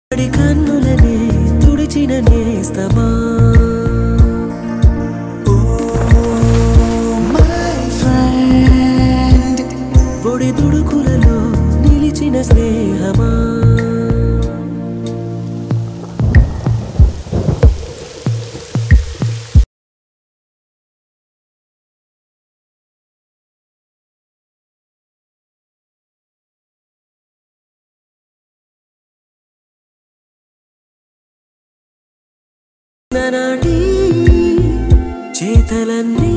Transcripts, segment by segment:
తడి కన్నులనే తుడిచిన నేస్తమా oh my friend ఒడి దుడుకులలో నిలిచిన స్నేహమా నాటి చేతలన్నీ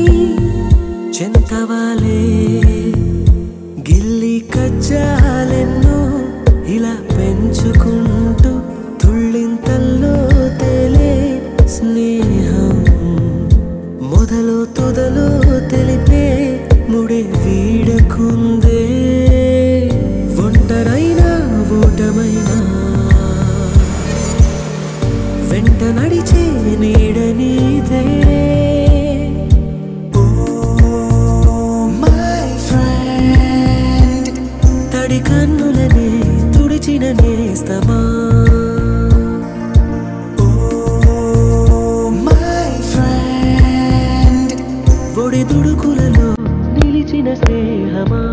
చెంతవాలే గిల్లి కజ్జాలెన్నో ఇలా పెంచుకుంటూ తుళ్ళింతల్లో తేలే స్నేహం మొదలు తొదలు తెలిపే ముడి వీడకుందే ఒంటరైనా ఓటమైనా వెంట నడిచే నీడ నీదే ఓ మై ఫ్రెండ్ తడి కన్నులనే తుడిచిన నేస్తమా ఓ మై ఫ్రెండ్ ఒడి దుడుకులలో నిలిచిన స్నేహమా